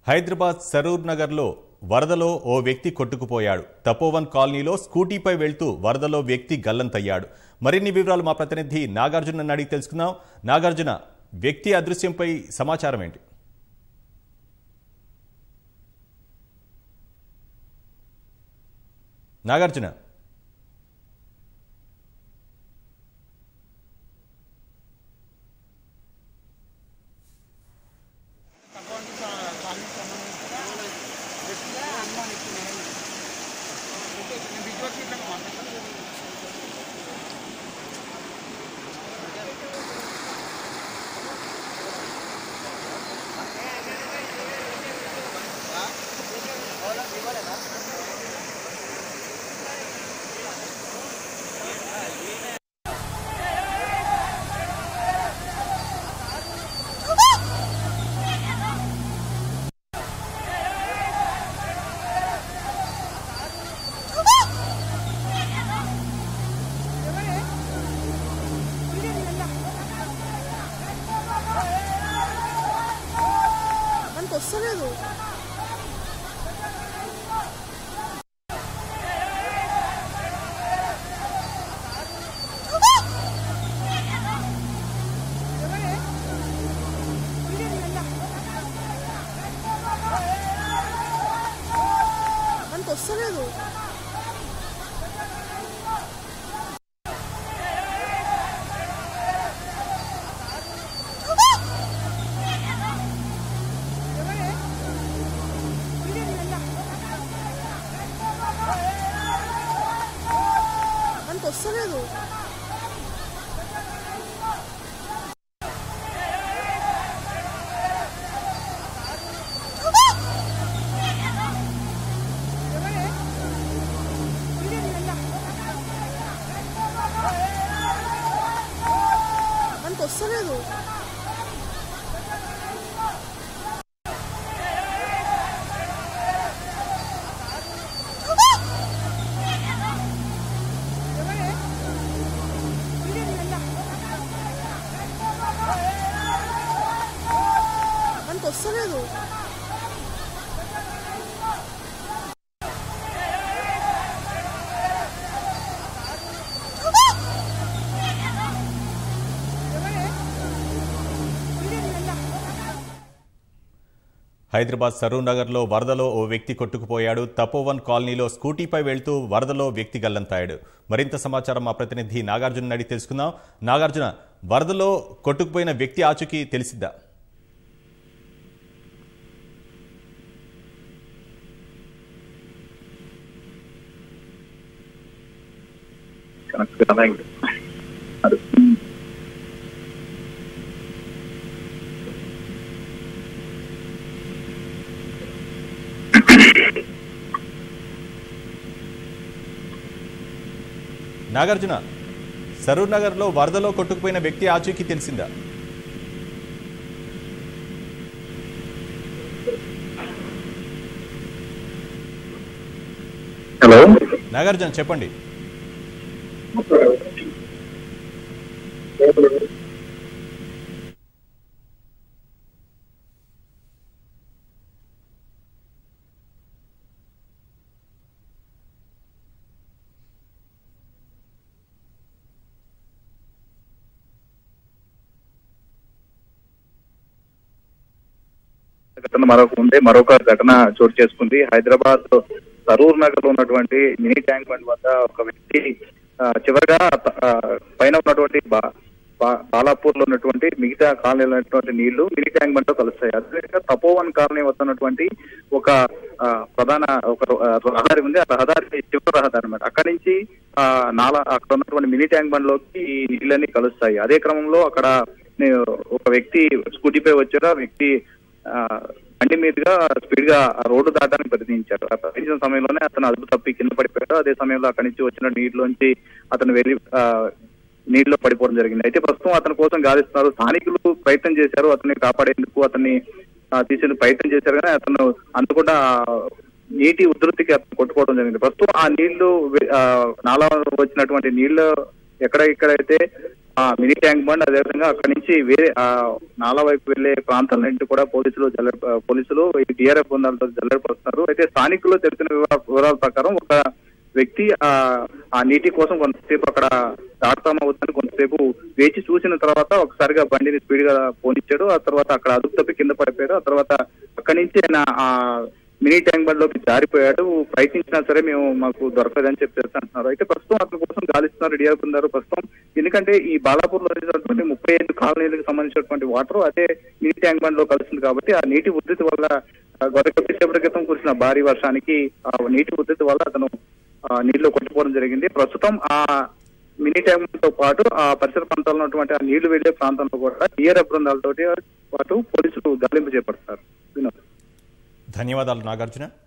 హైదరాబాద్ సరూర్ నగర్లో వరదలో ఓ వ్యక్తి కొట్టుకుపోయాడు తపోవన్ కాలనీలో స్కూటీపై వెళ్తూ వరదలో వ్యక్తి గల్లంతయ్యాడు మరిన్ని వివరాలు మా ప్రతినిధి నాగార్జున అడిగి తెలుసుకుందాం నాగార్జున వ్యక్తి అదృశ్యంపై సమాచారం ఏంటి నాగార్జున మనకు వస్తలేదు మనకు వస్తలేదు మనకు వస్తలేదు మనకు వస్తలేదు మనకు వస్తలేదు హైదరాబాద్ సరూర్ నగర్లో వరదలో ఓ వ్యక్తి కొట్టుకుపోయాడు తపోవన్ కాలనీలో స్కూటీపై వెళ్తూ వరదలో వ్యక్తి గల్లంతాయాడు మరింత సమాచారం మా ప్రతినిధి నాగార్జున అడిగి తెలుసుకుందాం నాగార్జున వరదలో కొట్టుకుపోయిన వ్యక్తి ఆచూకీ తెలిసిద్దా కనెక్ట్ కాలేదు అది నాగార్జున సరూర్ నగర్లో వరదలో కొట్టుకుపోయిన వ్యక్తి ఆచూకీ తెలిసిందా హలో నాగార్జున చెప్పండి ఘటన మరొక ముందే మరొక ఘటన చోటు చేసుకుంది హైదరాబాద్ సరూర్ నగర్ లో ఉన్నటువంటి మినీ ట్యాంక్ బండ్ వద్ద ఒక వ్యక్తి ఆ, చివరిగా త- ఆ, పైన ఉన్నటువంటి బా- బా- బాలాపూర్ లో ఉన్నటువంటి మిగతా కాలనీలో ఉన్నటువంటి నీళ్లు మినీ ట్యాంక్ బండ్ తో కలుస్తాయి అదేవిధంగా తపోవన్ కాలనీ వద్ద ఉన్నటువంటి ఒక ఆ, ప్రధాన ఒక ఆ, రహదారి ఉంది ఆ రహదారి చివరి రహదారి అన్నమాట అక్కడి నుంచి ఆ, నాలా అక్కడ ఉన్నటువంటి మినీ ట్యాంక్ బండ్ లోకి ఈ నీళ్ళన్నీ కలుస్తాయి అదే క్రమంలో అక్కడ నే- ఒక వ్యక్తి స్కూటీపై వచ్చారు ఆ వ్యక్తి ఆ, బండి మీదుగా స్పీడ్ గా ఆ రోడ్డు దాటానికి ప్రయత్నించారు ఆ ప్రయత్నించిన సమయంలోనే అతను అదుపు తప్పి కింద పడిపోయాడు అదే సమయంలో అక్కడి నుంచి వచ్చిన నీటిలోంచి అతను వెళ్ళి ఆ, నీటిలో పడిపోవడం జరిగింది అయితే ప్రస్తుతం అతని కోసం గాలిస్తున్నారు స్థానికులు ప్రయత్నం చేశారు అతన్ని కాపాడేందుకు అతన్ని ఆ, తీసేందుకు ప్రయత్నం చేశారు కానీ అతను అందుకుండా నీటి ఉధృతికి అతను కొట్టుకోవడం జరిగింది ప్రస్తుతం ఆ నీళ్లు వె- ఆ, నాలా వచ్చినటువంటి నీళ్లు ఎక్కడ ఎక్కడైతే ఆ మినీ ట్యాంక్ బండ్ అదేవిధంగా అక్కడి నుంచి వేరే ఆ నాలా వైపు వెళ్లే ప్రాంతాలన్నింటి కూడా పోలీసులు జల్ల పోలీసులు ఈ డిఆర్ఎఫ్ బృందాలతో జల్లెడపరుస్తున్నారు అయితే స్థానికులు తెలిపిన వివరా- వివరాల ప్రకారం ఒక వ్యక్తి ఆ ఆ నీటి కోసం కొంతసేపు అక్కడ దాటుతామవుతుందని కొంతసేపు వేచి చూసిన తర్వాత ఒకసారిగా బండిని స్పీడ్ గా పోనిచ్చాడు ఆ తర్వాత అక్కడ అదుపు తప్పి కింద పడిపోయాడు ఆ తర్వాత అక్కడి నుంచి ఆయన ఆ మినీ ట్యాంక్ బండ్ లోకి జారిపోయాడు ప్రయత్నించినా సరే మేము మాకు దొరకదని చెప్పేసి అంటున్నారు అయితే ప్రస్తుతం అతని కోసం గాలిస్తున్నారు రెడీ అవుతున్నారు ప్రస్తుతం ఎందుకంటే ఈ బాలాపూర్ లో ఉన్నటువంటి ముప్పై ఐదు కాలనీలకు సంబంధించినటువంటి వాటర్ అదే మినీ ట్యాంక్ బండ్ లో కలుస్తుంది కాబట్టి ఆ నీటి ఉధృతి వల్ల ఆ, గత కొద్దిసేపటి క్రితం కురిసిన భారీ వర్షానికి ఆ నీటి ఉధృతి వల్ల అతను ఆ, నీటిలో కొట్టుకోవడం జరిగింది ప్రస్తుతం ఆ మినీ ట్యాంక్ తో పాటు ఆ పరిసర ప్రాంతాల్లో ఉన్నటువంటి ఆ నీళ్లు వెళ్లే ప్రాంతంలో కూడా డిఆర్ఎఫ్ బృందాలతోటి పాటు పోలీసులు గాలింపు చేపడతారు వినోద్ ధన్యవాదాలు నాగార్జున